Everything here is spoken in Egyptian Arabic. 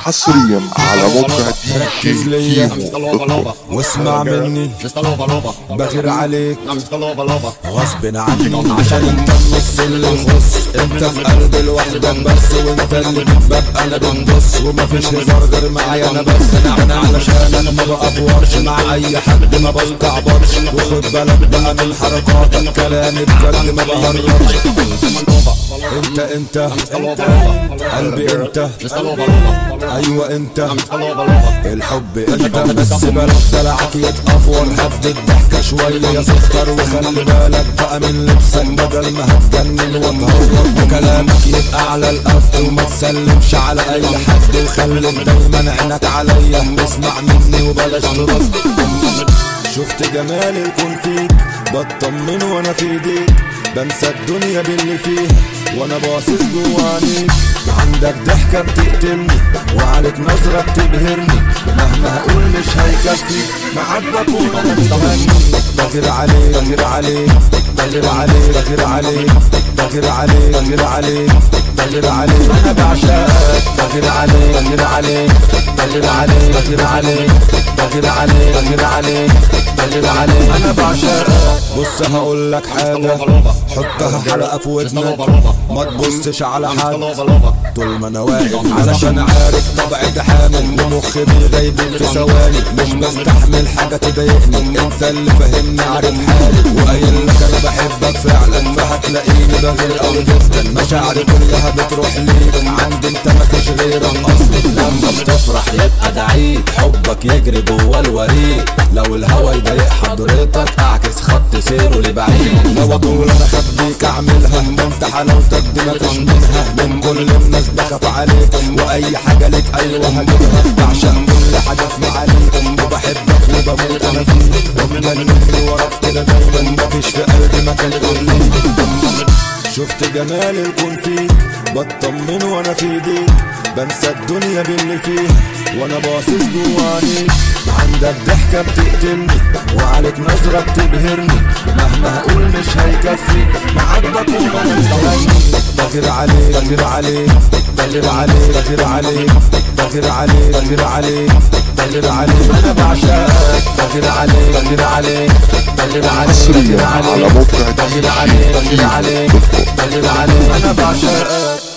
حصريا على موقع دي ركز جي ليا كيمو واسمع مني بغير عليك غصب غصب عني عشان انت النص اللي يخص انت في قلب لوحدك بس وانت اللي بتبقى انا بنبص ومفيش هزار غير معايا انا بس انا انا علشانك ما بقفورش مع اي حد ما بستعبطش وخد بالك بقى من حركاتك كلامي بجد ما بهرجش انت انت انت قلبي انت ايوه انت الحب انت بس بلاش دلعك يتقفور هد الضحكة شوية يا سكر وخلي بالك بقى من لبسك بدل ما هتجنن وتهور وكلامك يبقى على القد وما تسلمش على اي حد وخليك دايما عينك عليا اسمع مني وبلاش ترد شفت جمال الكون فيك بطمن وانا في ايديك بنسى الدنيا باللي فيها وانا باصص جوا عينيك عندك ضحكة بتقتلني وعليك نظرة بتبهرني مهما هقول مش هيكفي معاك بكون انا متهني بغير عليك بغير عليك بغير عليك بغير عليك بغير عليك بغير عليك بغير عليك انا بعشقك بغير عليك بغير عليك بغير عليك بغير عليك بغير عليك بغير عليك بغير عليك انا بعشقك بص هقول لك حاجة حطها حلقة في ودنك ما تبصش على حد طول ما انا واقف علشان عارف طبعي ده حامل ومخي بيغيبك في ثواني مش بستحمل حاجة تضايقني انت اللي فاهمني عارف حالي وقايل لك انا بحبك فعلا فهتلاقيني بغير قوي جدا مشاعري كلها بتروح ليك عندي انت مفيش غيرك اصلا لما بتفرح يبقى ده عيد حبك يجري جوا الوريد لو الهوا يضايق حضرتك اعكس خط سيره لبعيد لو اطول انا اخبيك اعملها ده انت حلاوتك دي مفيش منها من كل الناس بخاف عليك واي حاجه ليك ايوه هجيبها بعشق كل حاجه في معاليك وبحبك وبموت انا فيك ومجنني وراك كده دايما مفيش في قلبي مكان غير ليك شفت جمال الكون فيك بطمن وانا في ايديك بنسى الدنيا باللي فيها وانا باصص جوا عينيك عندك ضحكة بتقتلني وعليك نظرة بتبهرني مهما هقول مش هيكفي معاك بكون انا متهني بغير عليك بغير عليك بغير عليك بغير عليك بغير عليك بغير عليك بغير عليك انا بعشقك بغير عليك بغير عليك بغير عليك حصرياً بغير على عليك موقع بغير عليك بغير عليك بغير عليك انا بعشقك